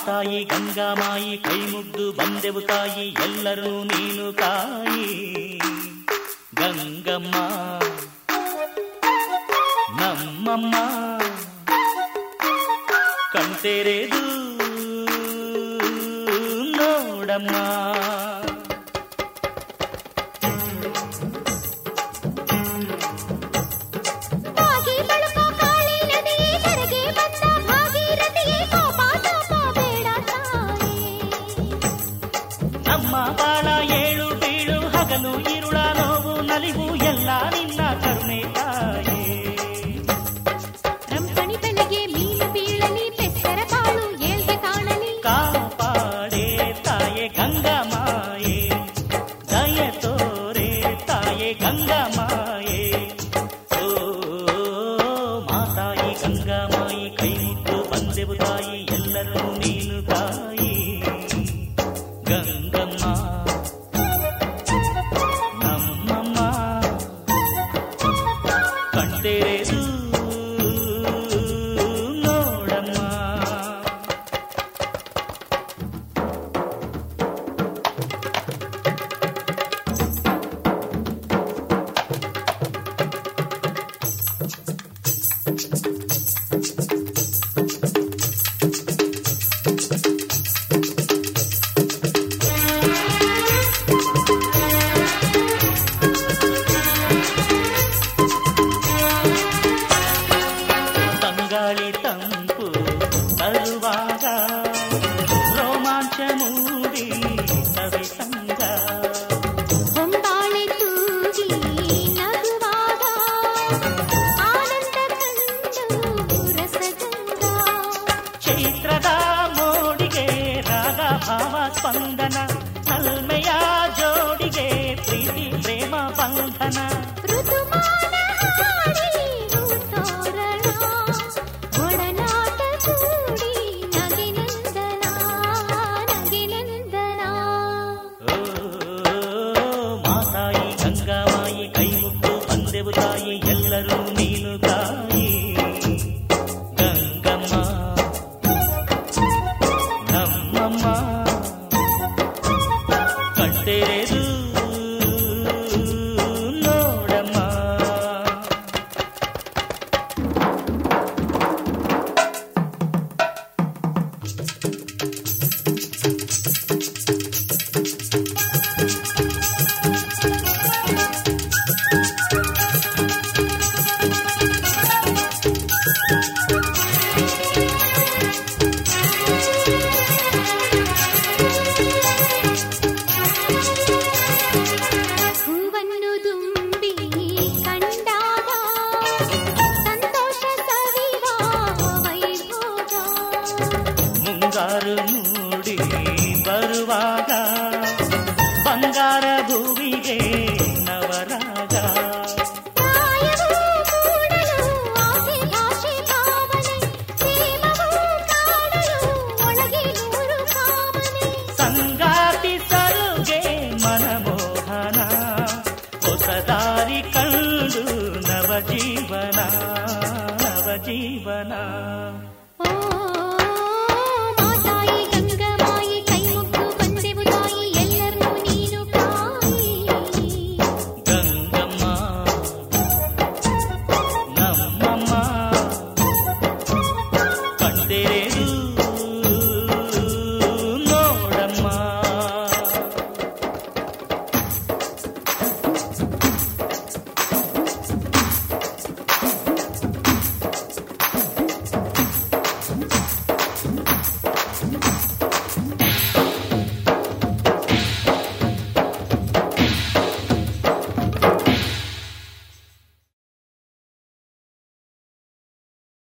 ಮಾತಾಯಿ ಗಂಗಾಮಾಯಿ ಕೈ ಮುಗ್ದು ಬಂದೆವು ತಾಯಿ ಎಲ್ಲರೂ ನೀನು ತಾಯಿ ಗಂಗಮ್ಮ ನಮ್ಮಮ್ಮ ಕಣ್ತೆರೆದು ನೋಡಮ್ಮ ಕಾಗಿ ಬಳುಕ ಕಾಳಿ ನದಿಯೇ ಕರೆಗೆ ಬಂದ ಭಾಗೀರಥಿಯೇ ಕೋಪ ತಾಪ ಬೇಡ ತಾಯೇ ನಮ್ಮ ಬಾಳ ಏಳು ಬೀಳು ಹಗಲು ಇರುಳ ನೋವು ನಲಿವು ಎಲ್ಲ ನಿನ್ನ ಕರುಣೆ ತಾಯೇ ರಂಪಣಿ ಬೆಳೆಗೆ ಮೀನು ಬೀಳಲಿ ಬೆಕ್ಕರ ಕಾಳು ಏಳ್ಗೆ ಕಾಣಲಿ ಕಾಪಾಡೆ ತಾಯೆ ಗಂಗಮಾಯೆ ದಯ ತೋರೆ ತಾಯೆ ಗಂಗಮಾಯೆ ಓ ಮಾತಾಯಿ ಗಂಗಮಾಯಿ ಕೈ ಮುಟ್ಟು ಬಂದೆವು ತಾಯಿ ಎಲ್ಲರೂ ನೀನು ತಾಯಿ ಗಂಗಮ್ಮ ನಮ್ಮಮ್ಮ ಕಣ್ತೆರೆದು ನೋಡಮ್ಮ ತಂಗಾಳಿ ತಂಪು ತರುವಾಗ ರೋಮಾಂಚ ಮೂಡಿ ಸವಿ ಸಂಗ ಹೊಂಬಾಳೆ ತೂಗಿ ನಗುವಾಗ ಆನಂದ ಕಂಡು ರಸಗಂಗಾ ಚೈತ್ರದ ಮೋಡಿಗೆ ರಾಗ ಭಾವ ಸ್ಪಂದನ ನಲ್ಮೆಯ ಜೋಡಿಗೆ ಪ್ರೀತಿ ಪ್ರೇಮ ಬಂಧನ ಋತುಮಾನ ಹಾಡಿ ಹೂತೋರಣ ಒಡನಾಟ ಕೂಡಿ ನಗಿನಂದನ ನಗಿನಂದನ ಓ ಮಾತಾಯಿ ಗಂಗಾಮಾಯಿ ಕೈ ಮುಟ್ಟು ಬಂದೆವು ತಾಯಿ ಎಲ್ಲರೂ ನೀನು ತಾಯಿ ಗಂಗಮ್ಮ ನಮ್ಮಮ್ಮ ಕಣ್ಣೆರೆದು ನೋಡಮ್ಮ ಹೂವನ್ನು ದುಂಬಿ ಕಂಡಾಗ ಸಂತೋಷ ಸವಿವ ವೈಭೋಗ ಮುಂಗಾರು ಮೂಡಿ ಬರುವಾಗ ಬಂಗಾರ ಭೂವಿಗೆ ನವರಾಗ ಪ್ರಾಯವೂ ಮೂಡಲು ಆಸೆ ಭಾಷೆ ಭಾವನೆ ಪ್ರೇಮವೂ ಕಾಣಲು ಒಳಗೆ ನೂರು ಕಾಮನೆ ಸಂಗಾತಿ ಸರುಗೆ ಮನಮೋಹನ ಹೊಸ ದಾರಿ ಕಂಡು ನವ ಜೀವನ